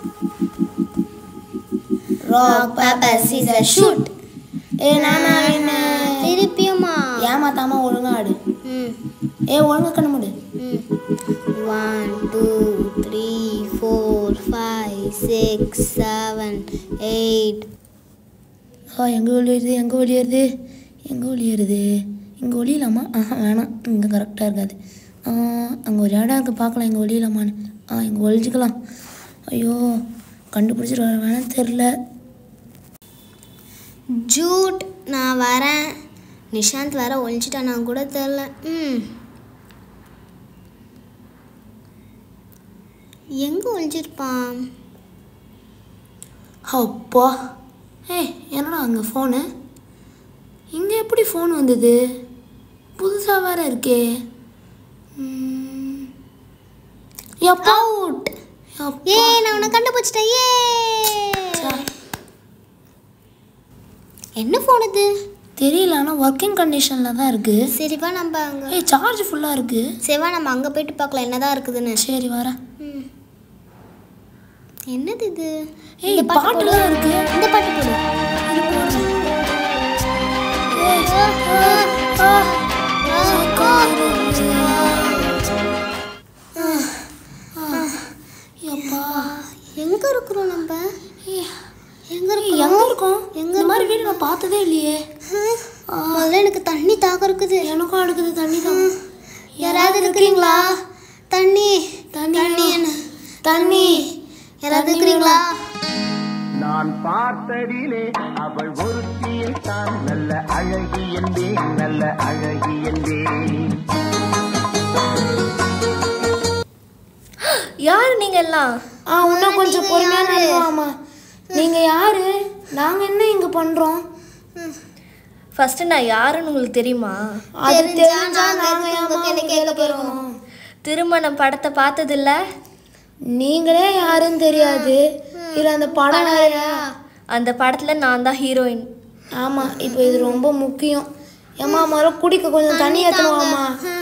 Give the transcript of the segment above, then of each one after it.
Rock paper scissor shoot ஏ நானா என்ன திருப்பியுமா ஏமாத்தாம ஒழுங்கா ஆடு ம் ஏ ஒழுங்கா கண்ண மூடு ம் one two three four five six seven eight ஆ எங்கே ஒளியுறது எங்கே ஒளியுறது எங்கே ஒளியுறது இங்கே ஒளியலாமா ஆஹா வேணாம் இங்கே கரெக்டாக இருக்காது அங்கே ஒரு இடம் இருக்குது பார்க்கலாம் இங்கே ஒளியலாமான்னு ஆ இங்கே ஒளிஞ்சிக்கலாம் ஐயோ கண்டுபிடிச்சிட்டு வர வேணாம் தெரில ஜூட் நான் வரேன் நிஷாந்த் வர ஒழிச்சிட்டானா கூட தெரில ம் எங்கே ஒழிஞ்சிருப்பான் அப்பா ஏய் என்னடா அங்கே ஃபோனு இங்கே எப்படி ஃபோன் வந்தது புதுசாக வேற இருக்கே ம். எப்பா அவுட் எப்பா. ஏ நான் உன்னை கண்டுபிடிச்சிட்டேன் ஏ என்ன ஃபோன் இது தெரியல ஆனால் ஒர்க்கிங் கண்டிஷனில் தான் இருக்குது சரிவா நம்ம அங்கே ஏய் சார்ஜ் ஃபுல்லாக இருக்குது சரிவா நம்ம அங்கே போயிட்டு பார்க்கலாம் என்னதான் இருக்குதுன்னு சரி வரேன் ம். என்னது இது ஏய் இந்த பாட்டு போடு. பாட்டுலாம் இருக்கு இந்த பாட்டு போடு இது போடுறேன். ஏய், ஆ, ஆ, ஆ, எப்பா எங்க இருக்கிறோம் நம்ம ஏய், எங்க ஏய், இருக்கிறோம் எங்க இருக்கோம் எங்க இந்த மாதிரி வீடு நான் பார்த்ததே இல்லையே ஆ, முதல்ல எனக்கு தண்ணி தாகம் இருக்குது எனக்கும் அடுக்குது தண்ணி தான் யாராவது இருக்கிறீங்களா தண்ணி தண்ணி தண்ணி வேணும். என்ன தண்ணி யாராவது இருக்கிறீங்களா நான் பார்த்ததிலே அவள் ஒருத்தியை தான் நல்ல அழகி என்பேன் நல்ல அழகி என்பேன் யார் நீங்க எல்லாம் ஆ இன்னும் கொஞ்சம் பொறுமையான அனுபவமா நீங்கள் யாரு நாங்கள் என்ன இங்கே பண்ணுறோம் ஃபர்ஸ்ட் நான் யாருன்னு உங்களுக்கு தெரியுமா அது தெரிஞ்சா தெரிஞ்சா நாங்க நாங்கள் எதுக்கு ஏமா உங்க கேட்க போறோம்? திருமணம் படத்தை பார்த்ததில்ல நீங்களே யாருன்னு தெரியாது இல்லை அந்த படம் வேற அந்த படத்துல நான் தான் ஹீரோயின் ஆமாம் இப்போ இது ரொம்ப முக்கியம் ஏம்மா முதல்ல குடிக்க கொஞ்சம் தண்ணி ஏற்றணுமாம்மா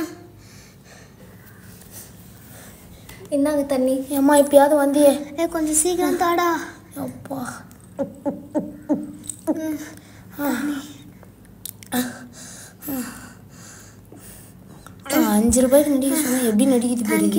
இந்தாங்க தண்ணி ஏம்மா இப்பயாவது வந்தியே ஏ கொஞ்சம் சீக்கிரம் தாடா அப்பா ஆ, அஞ்சு ரூபாய்க்கு நடிக்க சொன்னா எப்படி நடிக்குது தேங்க்யூ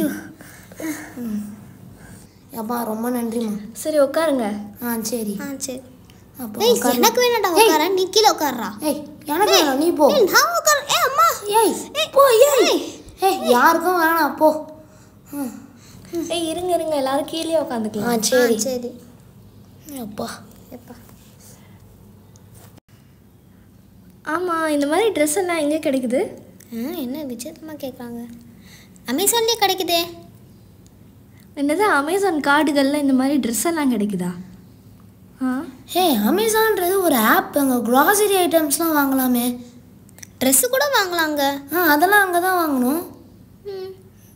அப்பா ரொம்ப நன்றிம்மா சரி உட்காருங்க ஆ சரி ஆ சரி அப்போ ஏய் உட்காரு. எனக்கு வேணாடா உட்கார நீ கீழே உட்கார்றா ஏய் எனக்கு வேணாம் நீ போ ஏய் நான் உட்கார ஏ அம்மா ஏய் போ ஏய் ஏய் யாருக்கும் வேணாம் போ ம். ஏய் இருங்க இருங்க எல்லாரும் கீழே ஆ உட்காந்துக்கலாம் சரி சரி அப்பா எப்பா ஆமா இந்த மாதிரி ட்ரெஸ் எல்லாம் எங்க கிடைக்குது ஆ என்ன விசித்திரமா கேட்குறாங்க அமேசான்லேயே கிடைக்குதே என்னது அமேசான் கார்டுகள்ல இந்த மாதிரி ட்ரெஸ் எல்லாம் கிடைக்குதா ஆ ஹே அமேசான்ன்றது ஒரு ஆப் அங்கே க்ராசரி ஐட்டம்ஸ்லாம் வாங்கலாமே ட்ரெஸ்ஸு கூட வாங்கலாங்க ஆ அதெல்லாம் அங்கே தான் வாங்கணும் ம்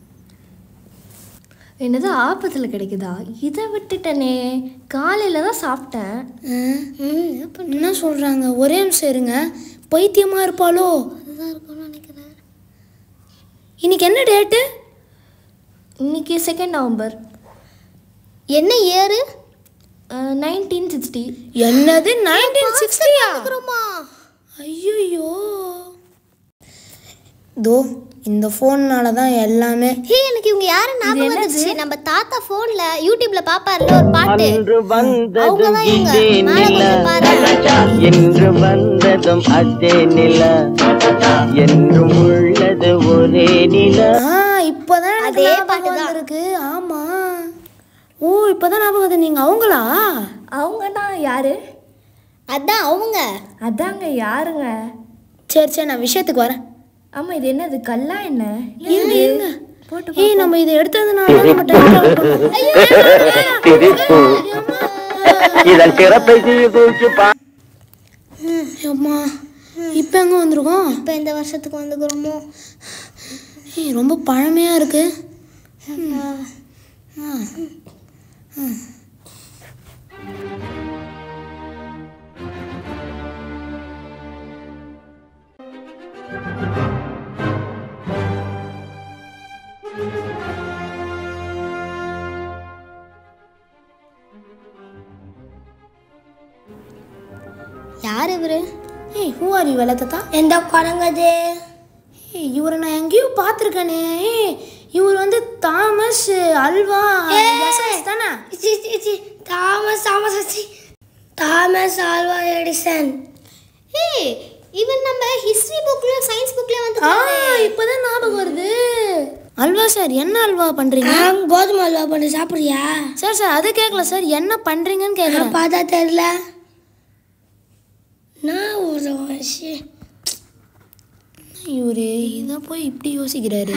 என்னது ஆப்பத்தில் கிடைக்குதா இதை விட்டுட்டனே காலையில் தான் சாப்பிட்டேன் ம், என்ன சொல்கிறாங்க ஒரே நிமிஷம் இருங்க பைத்தியமாக இருப்பாளோ அதுதான் இருக்கும்னு நினைக்கிறேன் இன்னைக்கு என்ன டேட்டு இன்னைக்கு செகண்ட் நவம்பர் என்ன ஏறு நைன்டீன் சிக்ஸ்டி என்னது நைன்டீன் சிக்ஸ்டியா இருக்கிறோமா ஐயோ தோ இந்த ஃபோன்னால தான் எல்லாமே ஹே எனக்கு இவங்க யாரு ஞாபகம் வந்துச்சு நம்ம தாத்தா போன்ல யூடியூப்ல பாப்பாருல ஒரு பாட்டு அன்று வந்ததும் அவங்கதான் இவங்க. இதே மேல நில கொஞ்சம் பாரு. என்று வந்ததும் அதே நில என்றும் உள்ளது ஒரே நில ஆ இப்போதான் எனக்கு அதே ஞாபகம் பாட்டு தான். வந்திருக்கு ஆமாம் ஓ இப்போதான் ஞாபகம் வருது நீங்கள் அவங்களா அவங்கன்னா யாரு அதான் அவங்க அதாங்க யாருங்க சரி சரி நான் விஷயத்துக்கு வரேன் ஆமா இது என்னது கல்லா என்ன இருங்க இருங்க போட்டு ஏய் நம்ம இதை எடுத்ததுனால தான் நம்ம டைம் ட்ராவல் பண்ணோம் சிரிப்பு இதன் சிறப்பை தூக்கி பா அம்மா இப்போ எங்கே வந்திருக்கோம் இப்போ இந்த வருஷத்துக்கு வந்துக்கிறோமோ ஏய் ரொம்ப பழமையாக இருக்கு யார் இவரு ஏய் ஹூ ஆர் யூ வெள்ளத்தா எந்த குரங்கது ஏய் இவரை நான் எங்கேயோ பார்த்துருக்கேனே ஏய் இவர் வந்து தாமஸ் அல்வா எசன்ஸ் தானே Thomas Thomas Thomas Alva Edison ஏய் இவன் நம்ம ஹிஸ்டரி புக்லயும் சயின்ஸ் புக்லயும் வந்து ஆ இப்போதான் ஞாபகம் வருது அல்வா சார் என்ன அல்வா பண்ணுறீங்க கோதுமை அல்வா பண்ணி சாப்பிட்றியா சார் சார் அது கேட்கல சார் என்ன பண்ணுறீங்கன்னு கேட்குறேன் பார்த்தா தெரியல நான் ஒரு விஷயம் இவரு இதை போய் இப்படி யோசிக்கிறாரு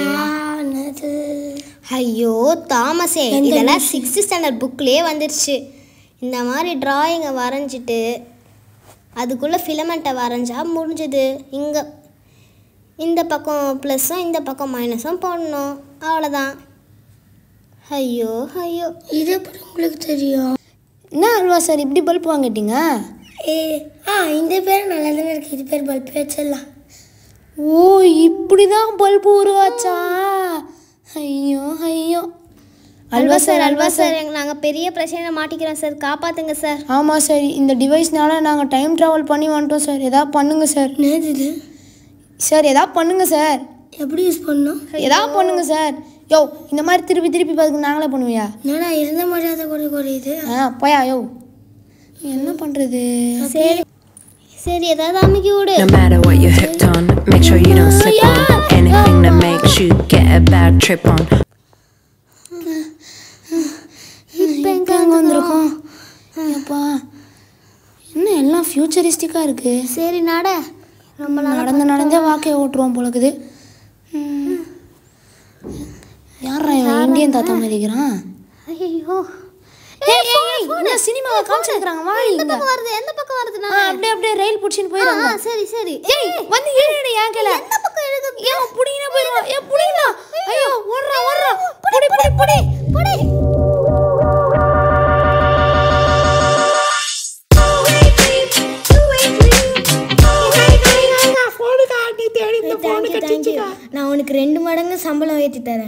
ஐயோ தாமஸே இதெல்லாம் சிக்ஸ்த் ஸ்டாண்டர்ட் புக்லேயே வந்துருச்சு இந்த மாதிரி டிராயிங்கை வரைஞ்சிட்டு அதுக்குள்ளே ஃபிலமெண்ட்டை வரைஞ்சா முடிஞ்சது இங்கே இந்த பக்கம் ப்ளஸ்ஸும் இந்த பக்கம் மைனஸும் போடணும் அவ்வளோதான் ஐயோ ஐயோ இது எப்படி உங்களுக்கு தெரியும் என்ன அல்வா சார் இப்படி பல்ப் வாங்கிட்டீங்க ஏ ஆ இந்த பேர் நல்லா தானே இருக்கு இது பேர் பல்ப் வச்சிடலாம் ஓ இப்படி தான் பல்பு உருவாச்சா ஐயோ ஐயோ அல்வா சார் அல்வா சார் நாங்கள் பெரிய பிரச்சனை மாட்டிக்கிறோம் சார் காப்பாற்றுங்க சார் ஆமாம் சார் இந்த டிவைஸ்னால நாங்கள் டைம் ட்ராவல் பண்ணி வந்துட்டோம் சார் எதாவது பண்ணுங்க சார் நேது சார் எதாவது பண்ணுங்க சார் எப்படி யூஸ் பண்ணணும் எதாவது பண்ணுங்க சார் யோ இந்த மாதிரி திருப்பி திருப்பி பார்த்துக்கு நாங்களே பண்ணுவியா என்னடா இருந்த மரியாதை கூட குறையுது ஆ போயா யோ என்ன பண்ணுறது சரி சரி ஏதாவது அமைக்கி விடு No matter what you're hooked on, make sure you don't slip on anything that makes you get a bad trip on. இப்போ எங்கே அங்கே வந்திருக்கோம் அப்பா என்ன எல்லாம் ஃப்யூச்சரிஸ்டிக்காக இருக்குது சரி நட ரொம்ப நாள் நடந்து நடந்தே வாக்கையை ஓட்டுருவோம் போலக்குது யாரா இவன் இந்தியன் தாத்தா மாதிரி இருக்கிறான் ஐயோ ஏய், ஏய், ஏய், என்ன சினிமாவை காமிச்சிருக்காங்க வா எந்த இங்க பக்கம் வருது எந்த பக்கம் வருது ஆ, அப்படியே அப்படியே ரயில் பிடிச்சின்னு போயிடுறாங்க ஆ சரி சரி ஏய் வந்து ஏறிடு ஏன் கேள எந்த பக்கம் இருக்கு ஏன் புடிங்கினே போயிடுவான் ஏன் புடிங்கலாம் ஐயோ ஓடுறா ஓடுறா புடி புடி புடி புடி நான் உனக்கு ரெண்டு மடங்கு சம்பளம் ஏற்றி தரேன்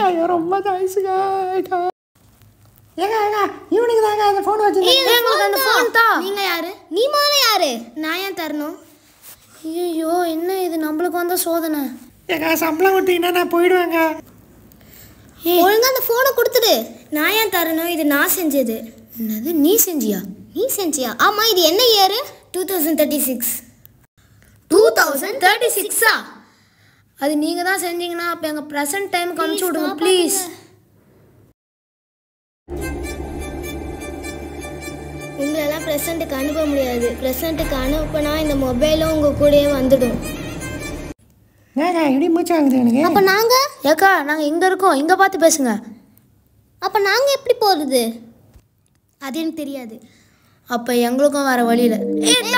அந்த ஃபோன் தா நீங்க யாரு நீ முதல்ல யாரு நான் ஏன் தரணும் ஐயோ என்ன இது நம்மளுக்கு வந்த சோதனை ஏங்க சம்பளம் கொடுத்தீங்கன்னா நான் போயிடுவேங்க ஒழுங்கா அந்த போனை கொடுத்துடு நான் ஏன் தரணும் இது நான் செஞ்சது என்னது நீ செஞ்சியா நீ செஞ்சியா ஆமா இது என்ன year two thousand thirty six two thousand thirty சிக்ஸா அது நீங்க தான் செஞ்சீங்கன்னா அப்போ எங்கள் ப்ரெசன்ட் டைமுக்கு அனுப்பிச்சு விடுங்க ப்ளீஸ் உங்களெல்லாம் ப்ரெசண்ட்டுக்கு அனுப்ப முடியாது ப்ரெசண்ட்டுக்கு அனுப்புனா இந்த மொபைலும் உங்கள் கூடயே வந்துடும் ஏங்க இடி மூச்சு வாங்குது எனக்கு அப்போ நாங்கள் ஏக்கா நாங்கள் இங்கே இருக்கோம் இங்கே பார்த்து பேசுங்க அப்போ நாங்கள் எப்படி போகிறது அது எனக்கு தெரியாது அப்போ எங்களுக்கும் வேற வழி இல்லை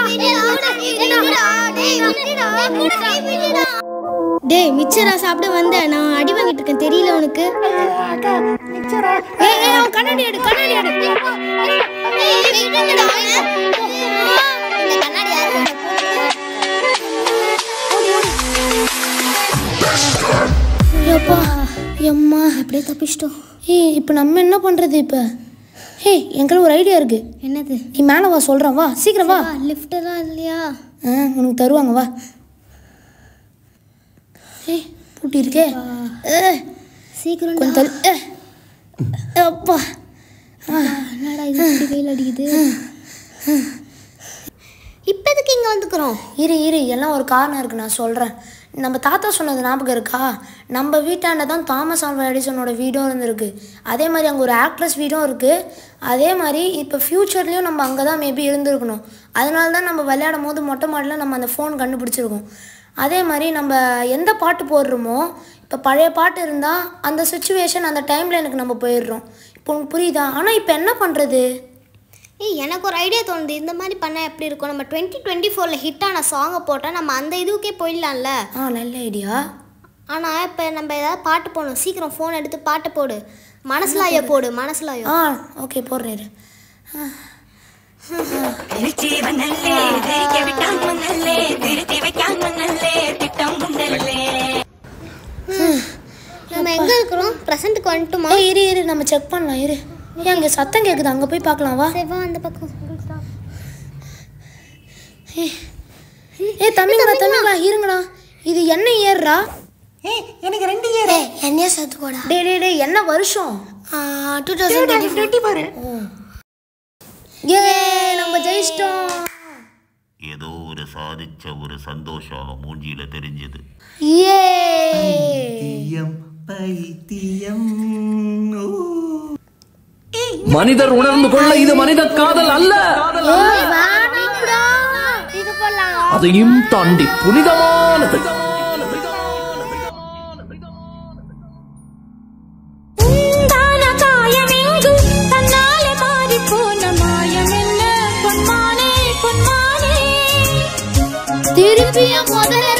டேய் மிச்சரா சாப்பிட வந்தேன் நான் அடி வாங்கிட்டு இருக்கேன் தெரியல உனக்கு ஏய் ஏய் அவன் கண்ணாடி எடு கண்ணாடி எடு எப்பா எம்மா அப்படியே தப்பிச்சிட்டோம் ஏய் இப்போ நம்ம என்ன பண்ணுறது இப்போ ஏய் எங்களுக்கு ஒரு ஐடியா இருக்கு என்னது நீ மேலே வா சொல்கிறேன் வா சீக்கிரம் வா லிஃப்டெல்லாம் இல்லையா ஆ உனக்கு தருவாங்க வா ஏய் பூட்டி இருக்கே ஏ, சீக்கிரம் கொஞ்சம் தள்ளு ஏ. அப்பா என்னடா இது இப்படி வெயில் அடிக்குது இப்போ எதுக்கு இங்கே வந்துக்கிறோம் இரு இரு எல்லாம் ஒரு காரணம் இருக்குது நான் சொல்கிறேன் நம்ம தாத்தா சொன்னது ஞாபகம் இருக்கா நம்ம வீட்டாண்ட தான் தாமஸ் ஆல்வா எடிசனோட வீடும் இருந்திருக்கு அதே மாதிரி அங்கே ஒரு ஆக்ட்ரஸ் வீடும் இருக்குது அதே மாதிரி இப்போ ஃப்யூச்சர்லேயும் நம்ம அங்கே தான் மேபி இருந்திருக்கணும் அதனால தான் நம்ம விளையாடும் போது மொட்டை மாடியில் நம்ம அந்த ஃபோன் கண்டுபிடிச்சிருக்கோம் அதே மாதிரி நம்ம எந்த பாட்டு போடுறோமோ இப்போ பழைய பாட்டு இருந்தால் அந்த சுச்சுவேஷன் அந்த டைமில் எனக்கு நம்ம போயிடுறோம் இப்போ உனக்கு புரியுதா ஆனால் இப்போ என்ன பண்ணுறது ஏய் எனக்கு ஒரு ஐடியா தோணுது இந்த மாதிரி பண்ணால் எப்படி இருக்கும் நம்ம டுவெண்ட்டி டுவெண்ட்டி ஃபோரில் ஹிட்டான சாங்கை போட்டால் நம்ம அந்த இதுக்கே போயிடலாம்ல ஆ நல்ல ஐடியா ஆனால் இப்போ நம்ம ஏதாவது பாட்டு போடணும் சீக்கிரம் ஃபோன் எடுத்து பாட்டு போடு மனசுலாயோ போடு மனசுலாயோ ஆ ஓகே போடுறேன் இரு. நம்ம எங்கே இருக்கிறோம் ப்ரெசண்ட்டுக்கு வந்துட்டுமா ஏய் இரு இரு நம்ம செக் பண்ணலாம் இரு ஏன் அங்கே சத்தம் கேட்குது அங்கே போய் பார்க்கலாம் வா சரி வா அந்த பக்கம் ஏ தம்பிங்களா தம்பிங்களா இருங்கடா இது என்ன இயர்ரா ஏய் எனக்கு ரெண்டு இயர் என்னையா சேர்த்து போடா டே டே டே என்ன வருஷம் டூ தௌசண்ட் டுவெண்ட்டி பாரு ஏ நம்ம ஜெயிச்சிட்டோம் ஏதோ ஒரு சாதிச்ச ஒரு சந்தோஷம் மூஞ்சியில தெரிஞ்சது ஏ பைத்தியம் மனிதர் உணர்ந்து கொள்ள இது மனித காதல் அல்ல இது போலாம் அதையும் தாண்டி புனிதமானது உண்டான காயமெங்கும் தன்னாலே மாறிப் போன மாயம் என்ன பொன்மானே பொன்மானே திருப்பியும் முதல்ல